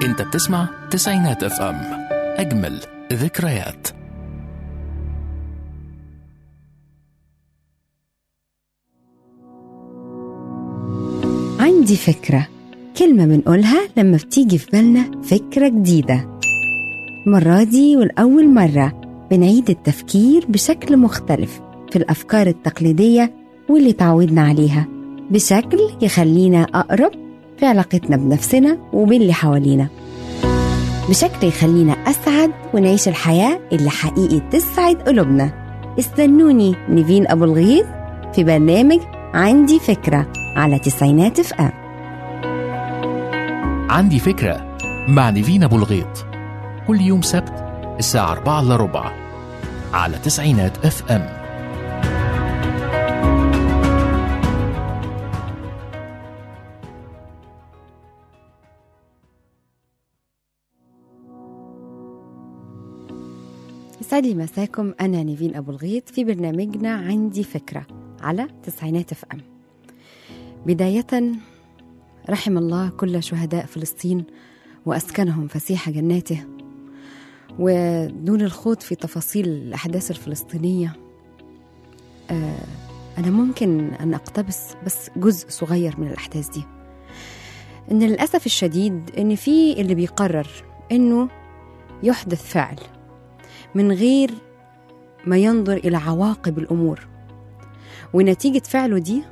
انت بتسمع تسعينات اف ام اجمل ذكريات عندي فكرة كلمة بنقولها لما بتيجي في بالنا فكرة جديدة المرة دي والأول مرة بنعيد التفكير بشكل مختلف في الأفكار التقليدية واللي تعودنا عليها بشكل يخلينا أقرب في علاقتنا بنفسنا وباللي حوالينا بشكل يخلينا أسعد ونعيش الحياة اللي حقيقي تسعد قلوبنا استنوني نيفين أبو الغيط في برنامج عندي فكرة على تسعينات اف ام عندي فكرة مع نيفين أبو الغيط كل يوم سبت الساعة 4 إلا ربع على تسعينات اف ام يسعد لي مساكم أنا نيفين أبو الغيط في برنامجنا عندي فكرة على تسعينات اف ام بداية رحم الله كل شهداء فلسطين وأسكنهم فسيح جناته ودون الخوض في تفاصيل الأحداث الفلسطينية آه، أنا ممكن أن أقتبس بس جزء صغير من الأحداث دي إن للأسف الشديد إن في اللي بيقرر إنه يحدث فعل من غير ما ينظر إلى عواقب الأمور ونتيجة فعله دي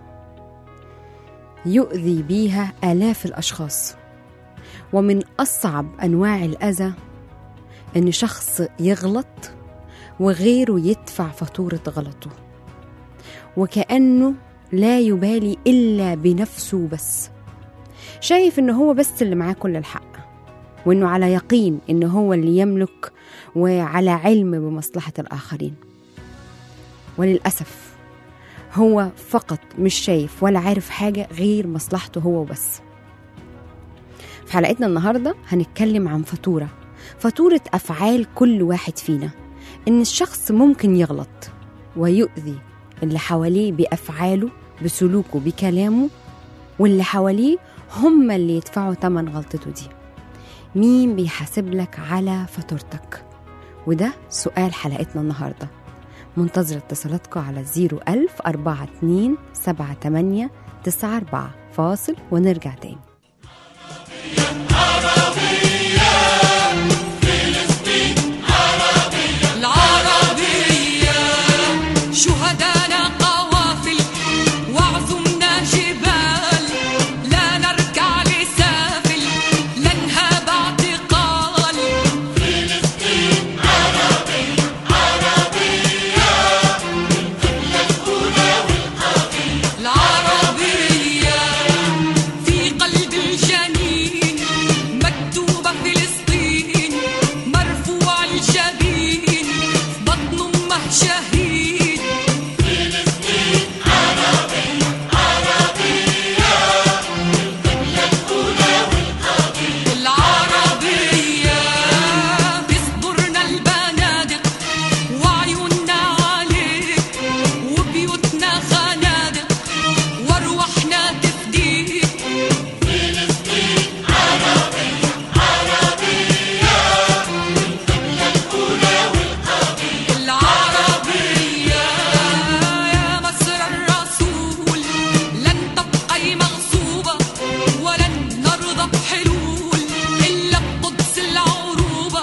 يؤذي بيها آلاف الأشخاص ومن أصعب أنواع الأذى إن شخص يغلط وغيره يدفع فاتورة غلطه وكأنه لا يبالي إلا بنفسه بس شايف إنه هو بس اللي معاه كل الحق وإنه على يقين إنه هو اللي يملك وعلى علم بمصلحة الآخرين وللأسف هو فقط مش شايف ولا عارف حاجة غير مصلحته هو وبس في حلقتنا النهاردة هنتكلم عن فاتورة فاتورة أفعال كل واحد فينا إن الشخص ممكن يغلط ويؤذي اللي حواليه بأفعاله بسلوكه بكلامه واللي حواليه هم اللي يدفعوا تمن غلطته دي مين بيحاسب لك على فاتورتك وده سؤال حلقتنا النهارده منتظر اتصالاتكم على 01000 42 78 94 فاصل ونرجع تاني العربية شهدانا قوافل وعظمنا جبال لا نركع لسافل لا نهاب اعتقال العربية في قلب الجنين مكتوبة فلسطين مرفوع الجبين بطن أمه شهيد العربية في صدورنا البنادق وعيوننا عليك وبيوتنا خنادق وارواحنا تفديك العربية يا مصر الرسول لن تبقي مغصوبة ولن نرضى بحلول إلا بقدس العروبة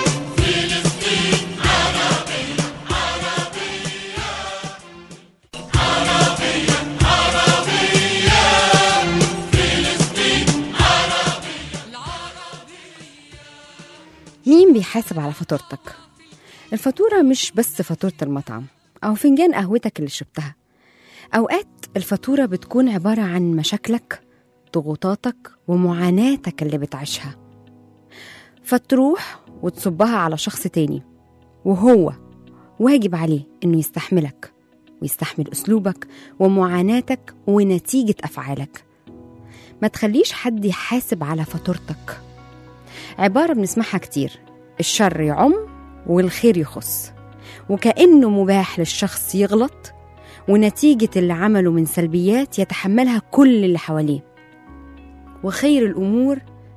مين بيحاسب على فاتورتك الفاتورة مش بس فاتورة المطعم أو فنجان قهوتك اللي شربتها أوقات الفاتورة بتكون عبارة عن مشاكلك ضغوطاتك ومعاناتك اللي بتعيشها فتروح وتصبها على شخص تاني وهو واجب عليه إنه يستحملك ويستحمل أسلوبك ومعاناتك ونتيجة أفعالك ما تخليش حد يحاسب على فاتورتك عبارة بنسمعها كتير الشر يعم والخير يخص وكأنه مباح للشخص يغلط ونتيجة اللي عمله من سلبيات يتحملها كل اللي حواليه وخير الأمور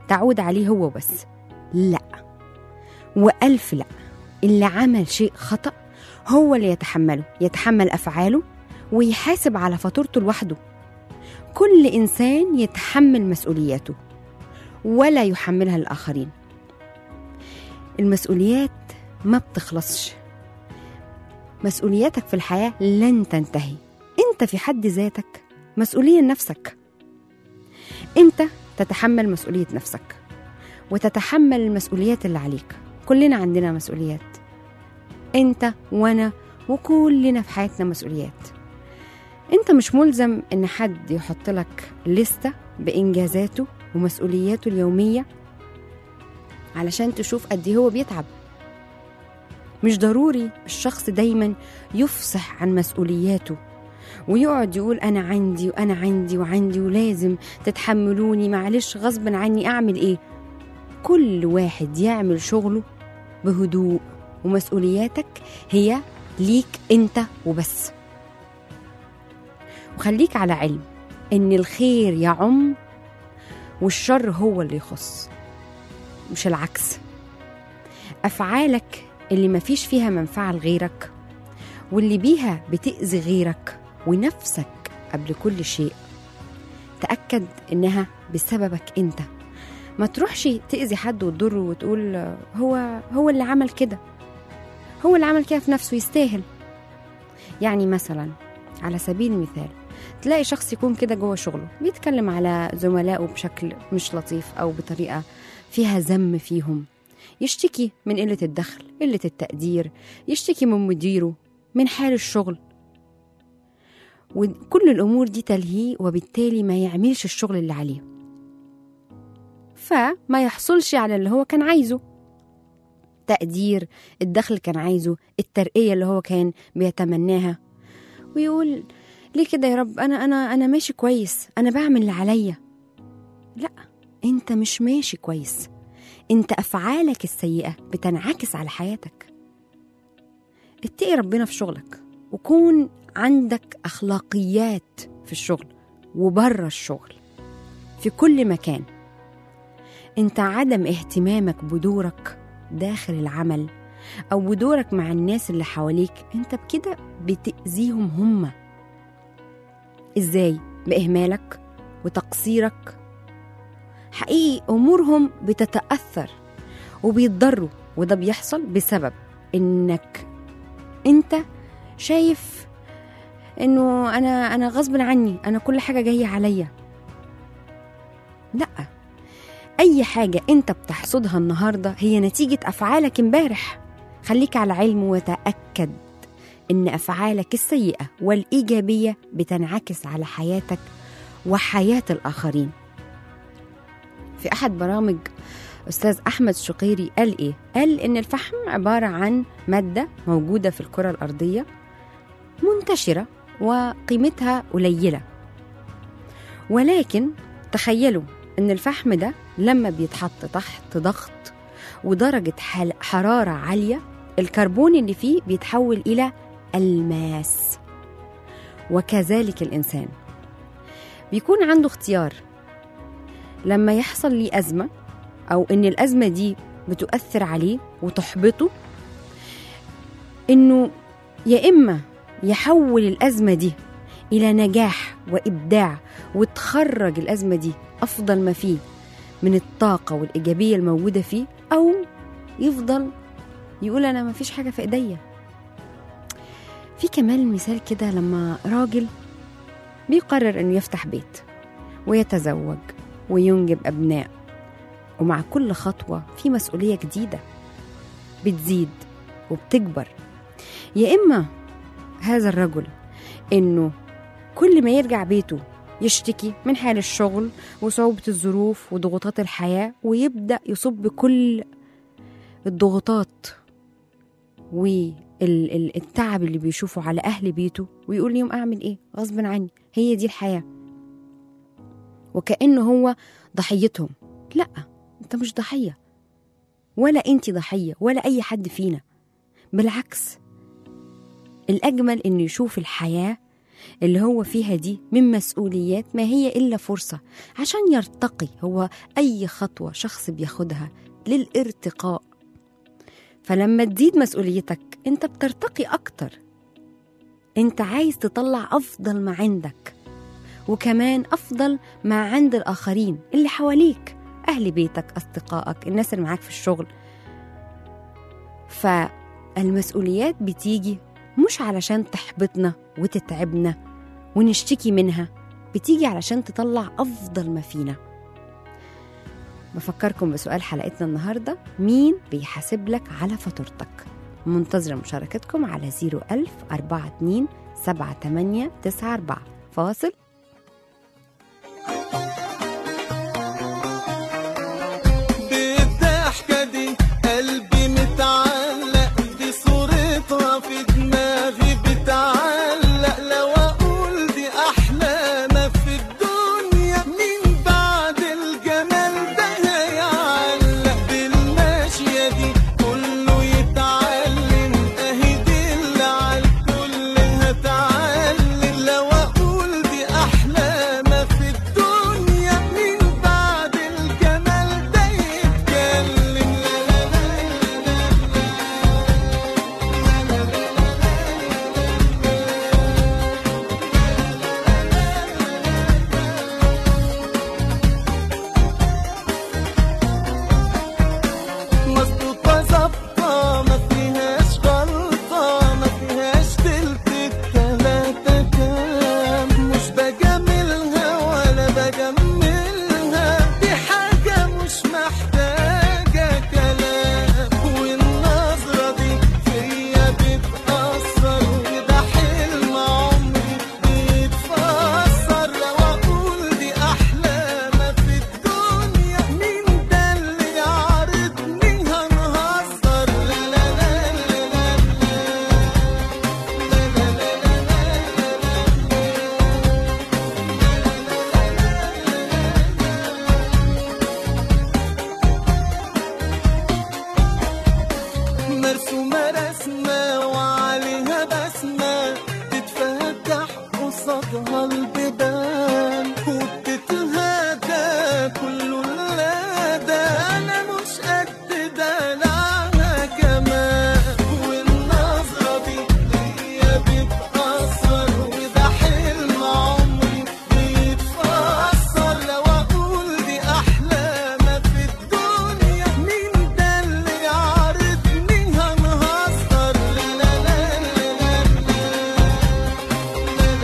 تعود عليه هو بس لا وألف لا اللي عمل شيء خطأ هو اللي يتحمله يتحمل أفعاله ويحاسب على فاتورته لوحده كل إنسان يتحمل مسؤولياته ولا يحملها الآخرين المسؤوليات ما بتخلصش مسؤولياتك في الحياة لن تنتهي أنت في حد ذاتك مسؤولية لنفسك أنت تتحمل مسؤولية نفسك وتتحمل المسؤوليات اللي عليك كلنا عندنا مسؤوليات أنت وأنا وكلنا في حياتنا مسؤوليات أنت مش ملزم إن حد يحط لك لستة بإنجازاته ومسؤولياته اليومية علشان تشوف قد إيه هو بيتعب مش ضروري الشخص دايما يفصح عن مسؤولياته ويقعد يقول أنا عندي وأنا عندي وعندي ولازم تتحملوني معلش غصب عني أعمل إيه كل واحد يعمل شغله بهدوء ومسؤولياتك هي ليك أنت وبس وخليك على علم إن الخير يعم والشر هو اللي يخص مش العكس أفعالك اللي مفيش فيها منفعة لغيرك واللي بيها بتأذي غيرك ونفسك قبل كل شيء تأكد إنها بسببك أنت ما تروحش تأذي حد وتضره وتقول هو هو اللي عمل كده هو اللي عمل كده في نفسه يستاهل يعني مثلا على سبيل المثال تلاقي شخص يكون كده جوه شغله بيتكلم على زملائه بشكل مش لطيف أو بطريقة فيها ذم فيهم يشتكي من قلة الدخل قلة التقدير يشتكي من مديره من حال الشغل وكل الأمور دي تلهيه وبالتالي ما يعملش الشغل اللي عليه فما يحصلش على اللي هو كان عايزه تقدير الدخل كان عايزه الترقية اللي هو كان بيتمناها ويقول ليه كده يا رب أنا أنا أنا ماشي كويس أنا بعمل اللي عليا لا أنت مش ماشي كويس أنت أفعالك السيئة بتنعكس على حياتك اتقي ربنا في شغلك وكون عندك أخلاقيات في الشغل وبره الشغل في كل مكان انت عدم اهتمامك بدورك داخل العمل او بدورك مع الناس اللي حواليك انت بكده بتأذيهم هم ازاي باهمالك وتقصيرك حقيقي امورهم بتتاثر وبيتضروا وده بيحصل بسبب انك انت شايف انه انا انا غصب عني انا كل حاجه جايه عليا لا اي حاجه انت بتحصدها النهارده هي نتيجه افعالك امبارح خليك على علم وتاكد ان افعالك السيئه والايجابيه بتنعكس على حياتك وحياه الاخرين في احد برامج استاذ احمد شقيري قال ايه قال ان الفحم عباره عن ماده موجوده في الكره الارضيه منتشره وقيمتها قليله ولكن تخيلوا ان الفحم ده لما بيتحط تحت ضغط ودرجه حل- حراره عاليه الكربون اللي فيه بيتحول الى الماس وكذلك الانسان بيكون عنده اختيار لما يحصل لي ازمه او ان الازمه دي بتؤثر عليه وتحبطه انه يا اما يحول الازمه دي الى نجاح وابداع وتخرج الازمه دي افضل ما فيه من الطاقه والايجابيه الموجوده فيه او يفضل يقول انا ما فيش حاجه في ايديا في كمان مثال كده لما راجل بيقرر انه يفتح بيت ويتزوج وينجب ابناء ومع كل خطوه في مسؤوليه جديده بتزيد وبتكبر يا اما هذا الرجل انه كل ما يرجع بيته يشتكي من حال الشغل وصعوبة الظروف وضغوطات الحياة ويبدأ يصب كل الضغوطات والتعب اللي بيشوفه على أهل بيته ويقول ليهم أعمل إيه غصب عني هي دي الحياة وكأنه هو ضحيتهم لا أنت مش ضحية ولا أنت ضحية ولا أي حد فينا بالعكس الأجمل إنه يشوف الحياة اللي هو فيها دي من مسؤوليات ما هي إلا فرصة عشان يرتقي هو أي خطوة شخص بياخدها للارتقاء فلما تزيد مسؤوليتك انت بترتقي أكتر انت عايز تطلع أفضل ما عندك وكمان أفضل ما عند الآخرين اللي حواليك أهل بيتك أصدقائك الناس اللي معاك في الشغل فالمسؤوليات بتيجي مش علشان تحبطنا وتتعبنا ونشتكي منها بتيجي علشان تطلع أفضل ما فينا بفكركم بسؤال حلقتنا النهاردة مين بيحاسب لك على فاتورتك منتظرة مشاركتكم على 01000 42 78 94 فاصل بالضحكة دي قلبي متعلق دي صورتها في دماغي بتعلق لو أقول دي أحلى ما في الدنيا مين بعد الجمال ده هيعلق بالماشية دي كله يتعلم أهي دي اللي عالكل هتعلم لو أقول دي أحلى ما في الدنيا مين بعد الجمال ده يتكلم لا لا لا مظبوطة ظابطة ما فيهاش غلطة ما فيهاش تلت التلاتة كام مش بجاملها ولا بجملها دي حاجة مش محتاجة كلام والنظرة دي فيا بتأثر وده حلم عمري بيتفسر لو أقول دي أحلى ما في الدنيا مين ده اللي يعرضني هنهزر لا لا لا لا لا مرسومة رسمة وعليها بسمة تتفتح قصادها البيبان وبتتهدى كله لا ده أنا مش قد دلعها كمان والنظرة دي هي بتأثر وده حلم عمري بيتفسر لو أقول دي أحلى ما في الدنيا مين ده اللي يعرضني هنهزر لا لا لا لا لا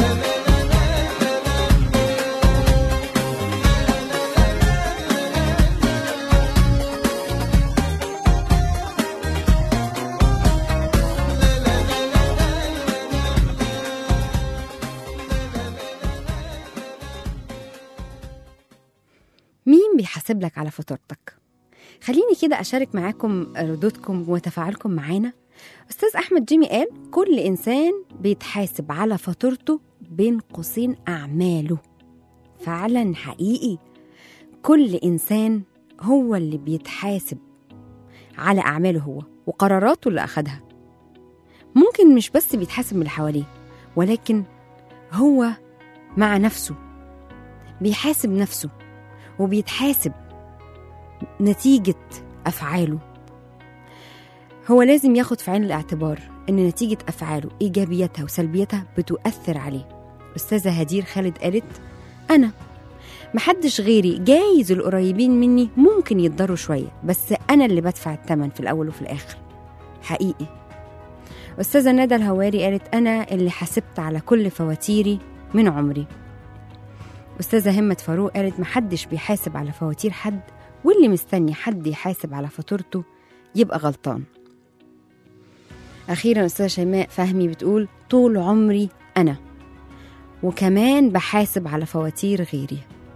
مين بيحاسب لك على فاتورتك خليني كده أشارك معاكم ردودكم وتفاعلكم معانا أستاذ أحمد جيمي قال كل إنسان بيتحاسب على فاتورته بين قوسين أعماله فعلا حقيقي كل إنسان هو اللي بيتحاسب على أعماله هو وقراراته اللي أخدها ممكن مش بس بيتحاسب من اللي حواليه ولكن هو مع نفسه بيحاسب نفسه وبيتحاسب نتيجة أفعاله هو لازم ياخد في عين الاعتبار إن نتيجة أفعاله إيجابيتها وسلبيتها بتؤثر عليه أستاذة هدير خالد قالت أنا محدش غيري جايز القريبين مني ممكن يتضروا شوية بس أنا اللي بدفع الثمن في الأول وفي الآخر حقيقي أستاذة ندى الهواري قالت أنا اللي حاسبت على كل فواتيري من عمري أستاذة همة فاروق قالت محدش بيحاسب على فواتير حد واللي مستني حد يحاسب على فاتورته يبقى غلطان أخيرا أستاذة شيماء فهمي بتقول طول عمري أنا وكمان بحاسب على فواتير غيري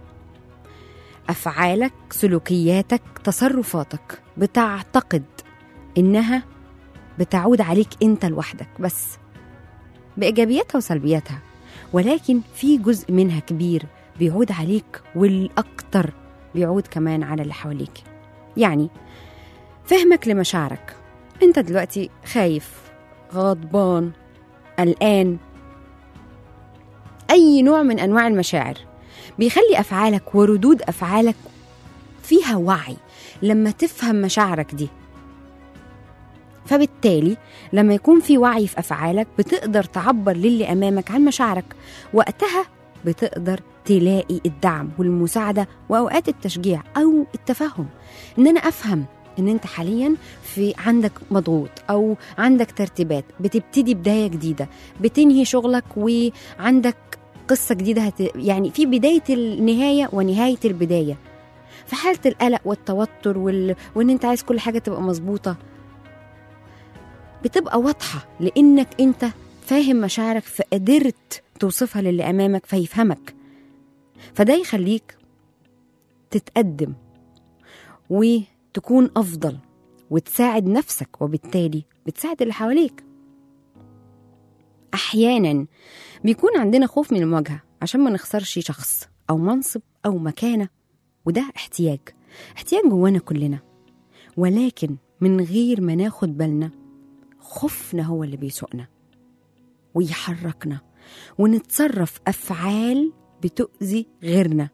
أفعالك سلوكياتك تصرفاتك بتعتقد إنها بتعود عليك أنت لوحدك بس بإيجابياتها وسلبياتها ولكن في جزء منها كبير بيعود عليك والأكتر بيعود كمان على اللي حواليك يعني فهمك لمشاعرك انت دلوقتي خايف غضبان قلقان أي نوع من أنواع المشاعر بيخلي أفعالك وردود أفعالك فيها وعي لما تفهم مشاعرك دي فبالتالي لما يكون في وعي في أفعالك بتقدر تعبر للي أمامك عن مشاعرك وقتها بتقدر تلاقي الدعم والمساعدة وأوقات التشجيع أو التفهم إن أنا أفهم إن أنت حاليا في عندك مضغوط أو عندك ترتيبات بتبتدي بداية جديدة بتنهي شغلك وعندك قصة جديدة هت... يعني في بداية النهاية ونهاية البداية في حالة القلق والتوتر وال... وإن أنت عايز كل حاجة تبقى مظبوطة بتبقى واضحة لأنك أنت فاهم مشاعرك فقدرت توصفها للي أمامك فيفهمك فده يخليك تتقدم وتكون أفضل وتساعد نفسك وبالتالي بتساعد اللي حواليك أحيانا بيكون عندنا خوف من المواجهة عشان ما نخسرش شخص أو منصب أو مكانة وده احتياج احتياج جوانا كلنا ولكن من غير ما ناخد بالنا خوفنا هو اللي بيسوقنا ويحركنا ونتصرف أفعال بتؤذي غيرنا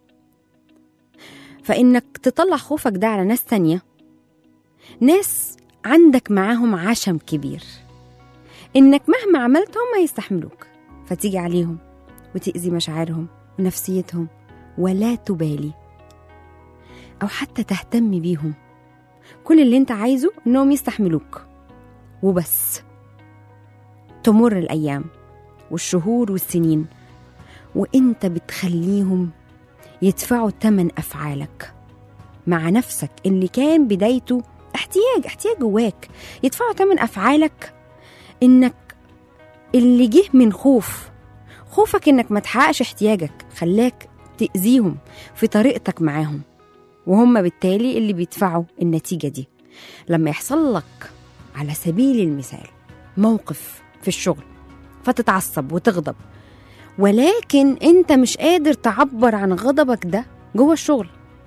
فإنك تطلع خوفك ده على ناس تانية ناس عندك معاهم عشم كبير إنك مهما عملت هم هيستحملوك فتيجي عليهم وتأذي مشاعرهم ونفسيتهم ولا تبالي أو حتى تهتم بيهم كل اللي انت عايزه إنهم يستحملوك وبس تمر الأيام والشهور والسنين وانت بتخليهم يدفعوا تمن أفعالك مع نفسك اللي كان بدايته احتياج احتياج جواك يدفعوا تمن أفعالك إنك اللي جه من خوف خوفك إنك ما تحققش احتياجك خلاك تأذيهم في طريقتك معاهم وهم بالتالي اللي بيدفعوا النتيجة دي لما يحصل لك على سبيل المثال موقف في الشغل فتتعصب وتغضب ولكن انت مش قادر تعبر عن غضبك ده جوه الشغل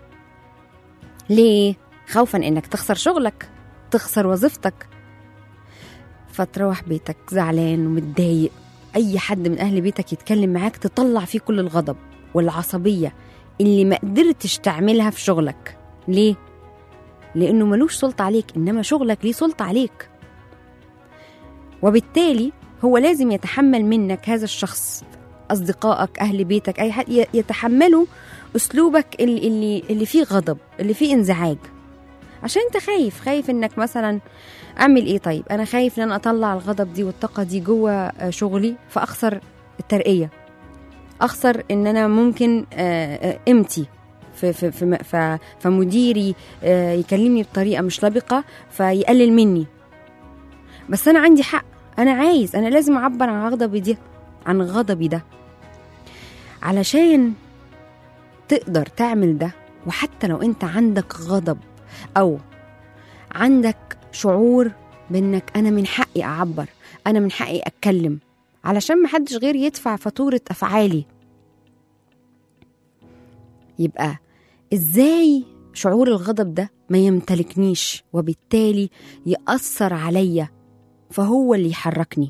ليه خوفا انك تخسر شغلك تخسر وظيفتك فتروح بيتك زعلان ومتضايق اي حد من اهل بيتك يتكلم معاك تطلع فيه كل الغضب والعصبيه اللي ما قدرتش تعملها في شغلك ليه لانه ملوش سلطه عليك انما شغلك ليه سلطه عليك وبالتالي هو لازم يتحمل منك هذا الشخص اصدقائك اهل بيتك اي حد ي- يتحملوا اسلوبك اللي اللي اللي فيه غضب اللي فيه انزعاج عشان انت خايف خايف انك مثلا اعمل ايه طيب انا خايف ان انا اطلع الغضب دي والطاقه دي جوه آه، شغلي فاخسر الترقيه اخسر ان انا ممكن آه، آه، قيمتي في في في م- ف- فمديري آه، يكلمني بطريقه مش لبقه فيقلل مني بس انا عندي حق انا عايز انا لازم اعبر عن غضبي دي عن غضبي ده علشان تقدر تعمل ده وحتى لو انت عندك غضب او عندك شعور بانك انا من حقي اعبر انا من حقي اتكلم علشان محدش غير يدفع فاتورة افعالي يبقى ازاي شعور الغضب ده ما يمتلكنيش وبالتالي يأثر عليا فهو اللي يحركني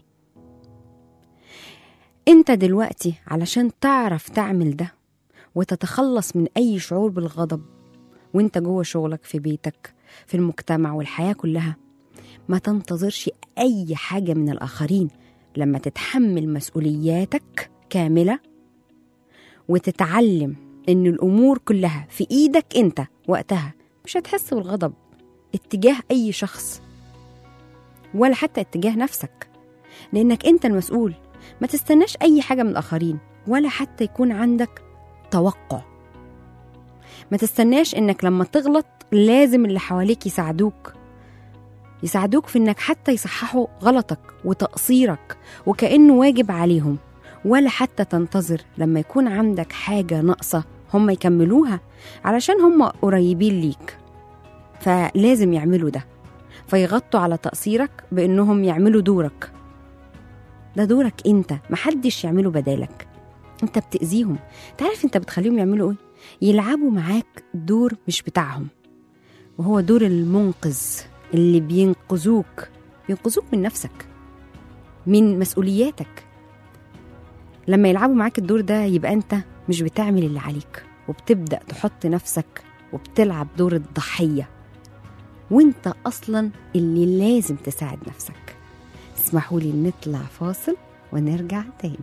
انت دلوقتي علشان تعرف تعمل ده وتتخلص من اي شعور بالغضب وانت جوه شغلك في بيتك في المجتمع والحياه كلها ما تنتظرش اي حاجه من الاخرين لما تتحمل مسؤولياتك كامله وتتعلم ان الامور كلها في ايدك انت وقتها مش هتحس بالغضب اتجاه اي شخص ولا حتى اتجاه نفسك لانك انت المسؤول ما تستناش اي حاجه من الاخرين ولا حتى يكون عندك توقع ما تستناش انك لما تغلط لازم اللي حواليك يساعدوك يساعدوك في انك حتى يصححوا غلطك وتقصيرك وكانه واجب عليهم ولا حتى تنتظر لما يكون عندك حاجه ناقصه هم يكملوها علشان هم قريبين ليك فلازم يعملوا ده فيغطوا على تقصيرك بانهم يعملوا دورك ده دورك انت محدش يعمله بدالك انت بتأذيهم تعرف انت بتخليهم يعملوا ايه يلعبوا معاك دور مش بتاعهم وهو دور المنقذ اللي بينقذوك بينقذوك من نفسك من مسؤولياتك لما يلعبوا معاك الدور ده يبقى انت مش بتعمل اللي عليك وبتبدأ تحط نفسك وبتلعب دور الضحية وانت اصلا اللي لازم تساعد نفسك اسمحوا لي نطلع فاصل ونرجع تاني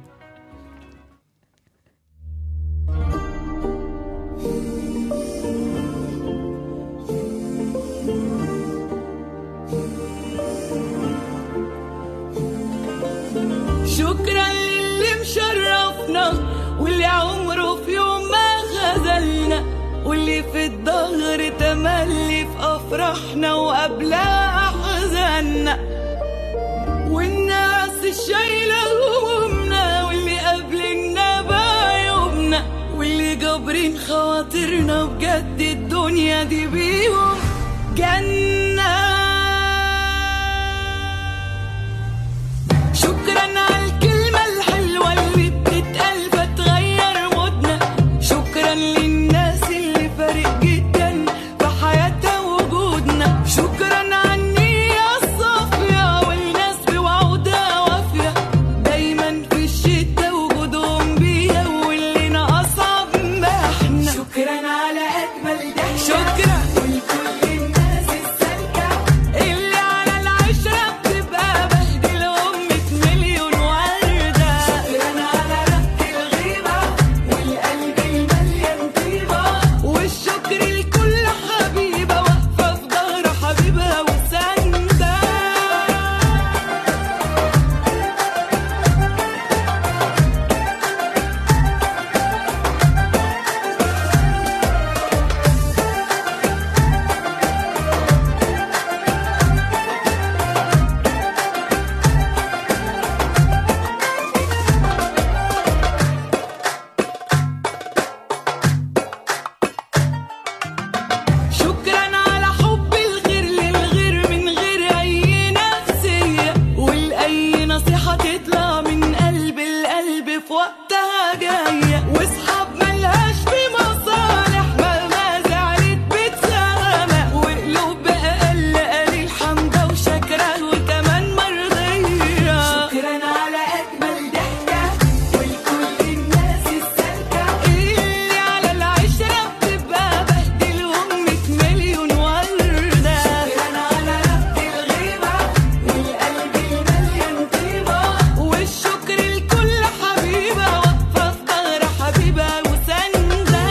شكرا للي مشرفنا واللي عمره في يوم ما خذلنا واللي في الظهر تملي في افراحنا وقبلها احزاننا والناس الشايله همومنا واللي قابلنا بعيوبنا واللي جابرين خواطرنا بجد الدنيا دي بيهم جنه شكرا على الكلمة الحلوة اللي بتتقال فتغير مودنا شكرا للناس اللي فارق جدا في حياتها وجودنا شكرا على النية الصافية والناس بوعودها وافية دايما في الشتا وجودهم بيها واللي أصعب ما احنا شكرا على أجمل ضحكة شكرا ولكل الناس السالكة اللي على العشرة بتبقى بهدل أمة مليون وردة شكرا على رق الغيبة والقلب المليان طيبة والشكر لكل حبيبة واقفة في ظهر حبيبها وساندة شكرا على حب الغير للغير من غير اي نفسية والاي نصيحة تطلع من قلب القلب في وقتها جاية واصحاب ملهاش في مصالح مهما زعلت بتسامح وقلوب بأقل قليل حمدة وشكرة وكمان مرضية شكرا على أجمل ضحكة ولكل الناس السالكة اللي على العشرة بتبقى بهدل أمة مليون وردة شكرا على رب الغيبة والقلب المليان طيبة والشكر لكل حبيبة واقفة في ظهر حبيبها وساندة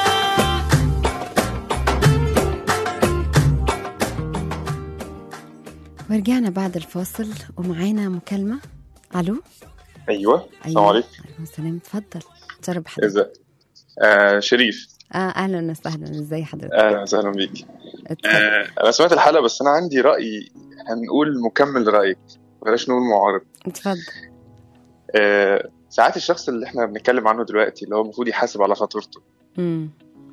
ورجعنا بعد الفاصل ومعانا مكالمة الو ايوه السلام عليكم عليكم السلام اتفضل تشرب حضرتك ازاي آه شريف اه اهلا وسهلا ازي حضرتك اهلا وسهلا بيك اتفضل آه انا سمعت الحلقه بس انا عندي راي هنقول مكمل رايك بلاش نقول معارض اتفضل آه ساعات الشخص اللي احنا بنتكلم عنه دلوقتي اللي هو المفروض يحاسب على فاتورته امم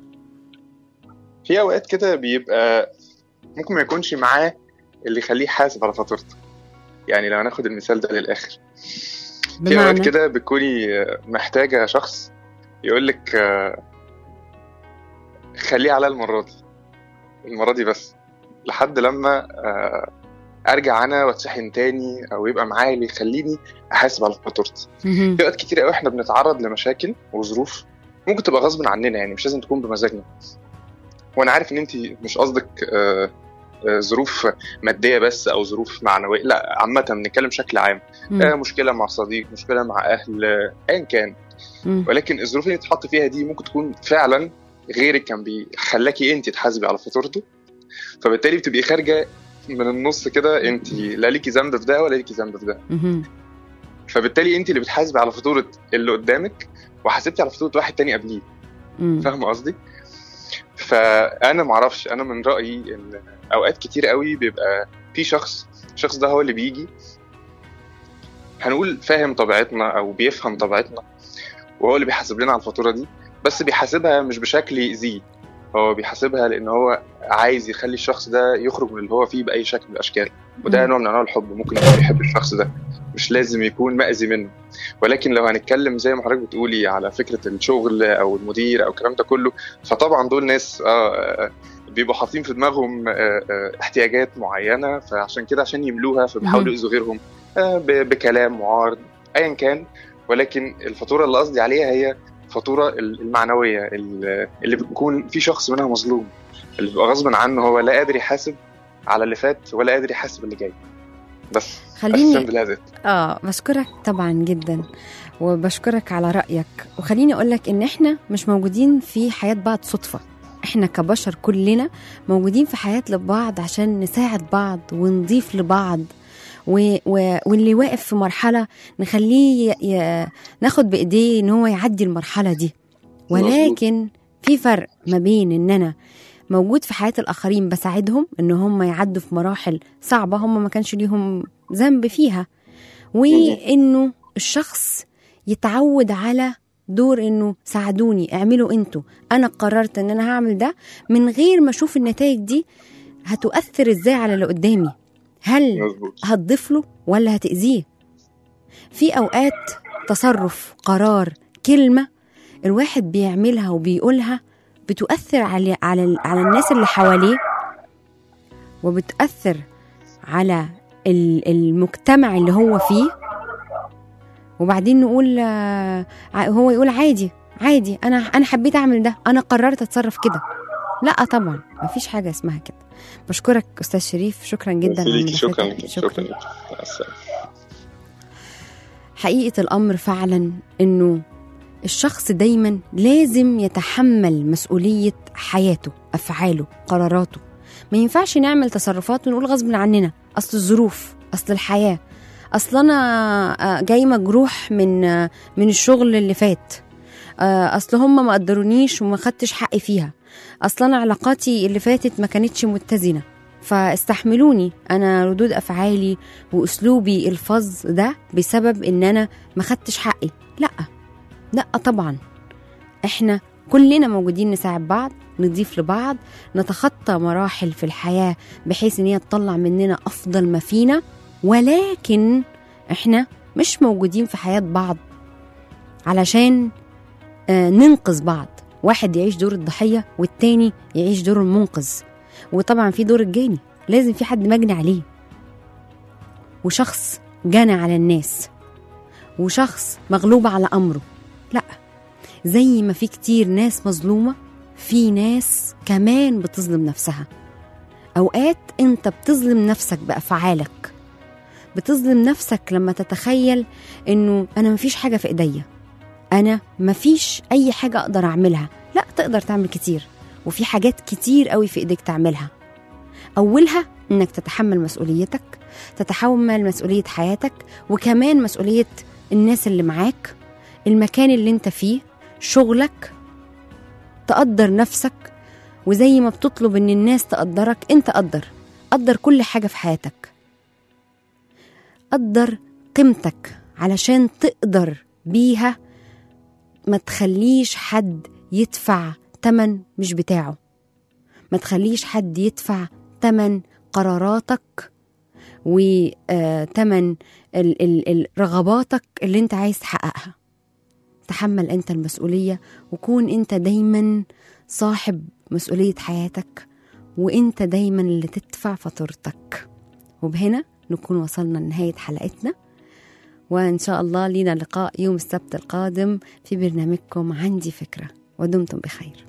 في اوقات كده بيبقى ممكن ما يكونش معاه اللي يخليه يحاسب على فاتورته يعني لو هناخد المثال ده للاخر في بمعنى اوقات كده بتكوني آه، محتاجه شخص يقول لك آه، خليه على المره دي المره دي بس لحد لما آه، ارجع انا واتشحن تاني او يبقى معايا اللي يخليني احاسب على فاتورتي مهم. في اوقات كتير قوي احنا بنتعرض لمشاكل وظروف ممكن تبقى غصب عننا يعني مش لازم تكون بمزاجنا وانا عارف ان انت مش قصدك آه، آه، ظروف ماديه بس او ظروف معنويه لا عامه بنتكلم بشكل عام مم. آه، مشكله مع صديق مشكله مع اهل آه، ايا كان مم. ولكن الظروف اللي تتحط فيها دي ممكن تكون فعلا غيرك كان بيخلاكي انت تحاسبي على فاتورته فبالتالي بتبقي خارجه من النص كده انت لا ليكي ذنب في ده ولا ليكي ذنب في ده مهم. فبالتالي انت اللي بتحاسبي على فاتوره اللي قدامك وحاسبتي على فاتوره واحد تاني قبليه مم. فاهمه قصدي فانا معرفش انا من رايي ان اوقات كتير قوي بيبقى في شخص الشخص ده هو اللي بيجي هنقول فاهم طبيعتنا او بيفهم طبيعتنا وهو اللي بيحاسب لنا على الفاتوره دي بس بيحاسبها مش بشكل يأذيه هو بيحاسبها لان هو عايز يخلي الشخص ده يخرج من اللي هو فيه باي شكل من الاشكال وده مم. نوع من انواع الحب ممكن يكون بيحب الشخص ده مش لازم يكون مأذي منه ولكن لو هنتكلم زي ما حضرتك بتقولي على فكره الشغل او المدير او الكلام ده كله فطبعا دول ناس اه آه، بيبقوا حاطين في دماغهم آه، آه، احتياجات معينه فعشان كده عشان يملوها مم. فبيحاولوا يأذوا غيرهم آه، ب- بكلام معارض ايا كان ولكن الفاتوره اللي قصدي عليها هي الفاتوره المعنويه ال- اللي بتكون في شخص منها مظلوم اللي بيبقى غصب عنه هو لا قادر يحاسب على اللي فات ولا قادر يحاسب اللي جاي بس خليني أساساً بالهدف اه بشكرك طبعا جدا وبشكرك على رأيك وخليني أقول لك إن إحنا مش موجودين في حياة بعض صدفة إحنا كبشر كلنا موجودين في حياة لبعض عشان نساعد بعض ونضيف لبعض و... و... واللي واقف في مرحلة نخليه ي... ي... ناخد بإيديه إن هو يعدي المرحلة دي ولكن في فرق ما بين إن أنا موجود في حياة الآخرين بساعدهم إن هم يعدوا في مراحل صعبة هم ما كانش ليهم ذنب فيها وإنه الشخص يتعود على دور انه ساعدوني اعملوا انتوا انا قررت ان انا هعمل ده من غير ما اشوف النتائج دي هتؤثر ازاي على اللي قدامي هل مظبوط هتضيف له ولا هتأذيه في أوقات تصرف قرار كلمة الواحد بيعملها وبيقولها بتؤثر على على على الناس اللي حواليه وبتأثر على ال- المجتمع اللي هو فيه وبعدين نقول آه، ع- هو يقول عادي عادي انا انا حبيت اعمل ده انا قررت اتصرف كده لا طبعا مفيش حاجه اسمها كده بشكرك استاذ شريف شكرا جدا على ليكي شكرا مداخلتك. شكرا ليكي. مع السلامة. حقيقة الأمر فعلا إنه الشخص دايما لازم يتحمل مسؤولية حياته أفعاله قراراته ما ينفعش نعمل تصرفات ونقول غصب عننا أصل الظروف أصل الحياة أصل أنا آه، جاي مجروح من آه، من الشغل اللي فات آه، أصل هم ما قدرونيش وما خدتش حقي فيها أصل أنا علاقاتي اللي فاتت ما كانتش متزنة فاستحملوني أنا ردود أفعالي واسلوبي الفظ ده بسبب ان انا ما خدتش حقي لا لا طبعا احنا كلنا موجودين نساعد بعض نضيف لبعض نتخطى مراحل في الحياة بحيث ان هي تطلع مننا افضل ما فينا ولكن احنا مش موجودين في حياة بعض علشان آه، ننقذ بعض واحد يعيش دور الضحية والتاني يعيش دور المنقذ وطبعا في دور الجاني لازم في حد مجني عليه وشخص جنى على الناس وشخص مغلوب على امره لا زي ما في كتير ناس مظلومه في ناس كمان بتظلم نفسها اوقات انت بتظلم نفسك بافعالك بتظلم نفسك لما تتخيل انه انا مفيش حاجه في ايديا انا مفيش اي حاجه اقدر اعملها لا تقدر تعمل كتير وفي حاجات كتير قوي في ايديك تعملها اولها انك تتحمل مسؤوليتك تتحمل مسؤولية حياتك وكمان مسؤولية الناس اللي معاك المكان اللي انت فيه شغلك تقدر نفسك وزي ما بتطلب ان الناس تقدرك انت قدر قدر كل حاجة في حياتك قدر قيمتك علشان تقدر بيها ما تخليش حد يدفع تمن مش بتاعه ما تخليش حد يدفع تمن قراراتك وتمن ال- ال- ال- رغباتك اللي انت عايز تحققها تحمل انت المسؤولية وكون انت دايما صاحب مسؤولية حياتك وانت دايما اللي تدفع فاتورتك وبهنا نكون وصلنا لنهاية حلقتنا وإن شاء الله لينا لقاء يوم السبت القادم في برنامجكم عندي فكرة ودمتم بخير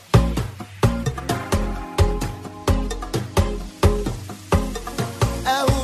أهو